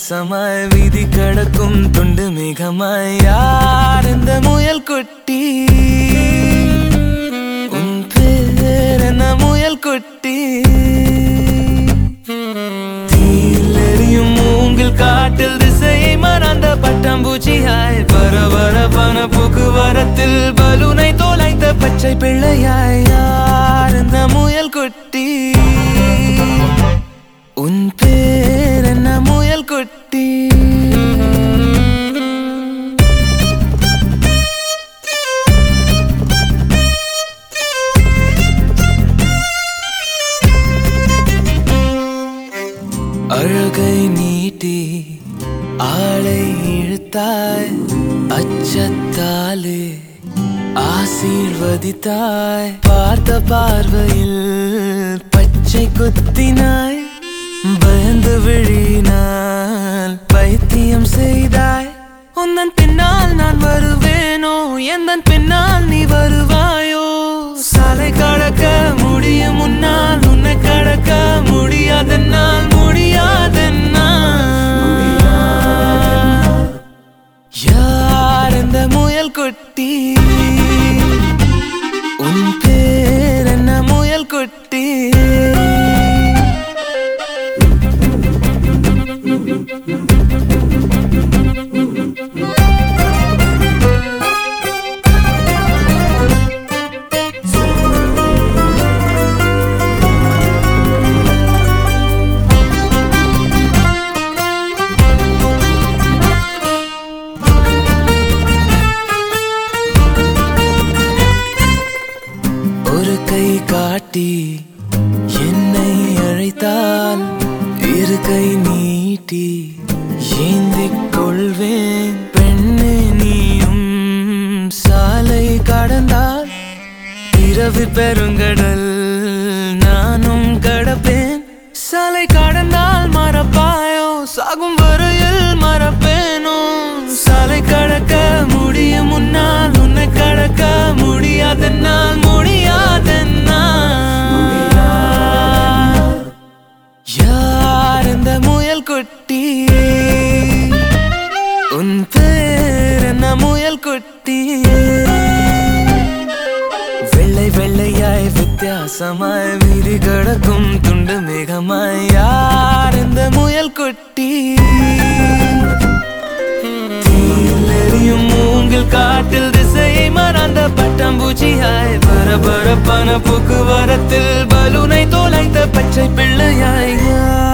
வித்தியாசமாய் வீதி கடக்கும் துண்டு மேகமாய் யார் இந்த முயல் குட்டி உன் பேர் என்ன முயல் குட்டி தீயில் எரியும் மூங்கில் காட்டில் திசையை மறந்த பட்டாம்பூச்சியாய் பரபரப்பான போக்குவரத்தில் பலூனை தோலைத்த பச்சை பிள்ளையாய் யார் இந்த முயல் குட்டி உன் பேர் என்ன முயல் குட்டி அழகை நீட்டி ஆளை இழுத்தாய் அச்சத்தாலே ஆசீர்வதித்தாய் பார்த்த பார்வையில் பச்சை குத்தினாய் பயந்து விழினால் பைத்தியம் செய்தாய் உந்தன் பின்னால் நான் வருவேனோ எந்தன் பின்னால் நீ வருவாயோ சாலை கடக்க முடியும் முன்னால் உன்னை கடக்க முடியாதென்னால் முடியாதென்னால் யார் இந்த முயல் குட்டி உன் பேர் என்ன முயல் குட்டி ஒரு கை காட்டி என்னை அழைத்தால் இரு கை நீட்டி ஏந்திக் கொள்வேன் பெண்ணே நீயும் சாலை கடந்தால் இரவு பெருங்கடல் நானும் கடப்பேன் சாலை கடந்தால் மறப்பாயோ சாகும் வரையில் மறப்பேனோ சாலை கடக்க முடியும் முன்னால் உன்னை கடக்க முடியாதென்னால் முடியாதென்னால் யார் இந்த முயல் குட்டி உன் பேர் என்ன முயல் குட்டி வெள்ளை வெள்ளையாய் வித்தியாசமாய் வீதி கடக்கும் துண்டு மேகமாய் யார் இந்த முயல் குட்டி தீயில் எரியும் மூங்கில் காட்டில் திசையை மறந்த பட்டாம்பூச்சியாய் பரபரப்பான போக்குவரத்தில் பலூனை தோலைத்த பச்சை பிள்ளையாய் யார்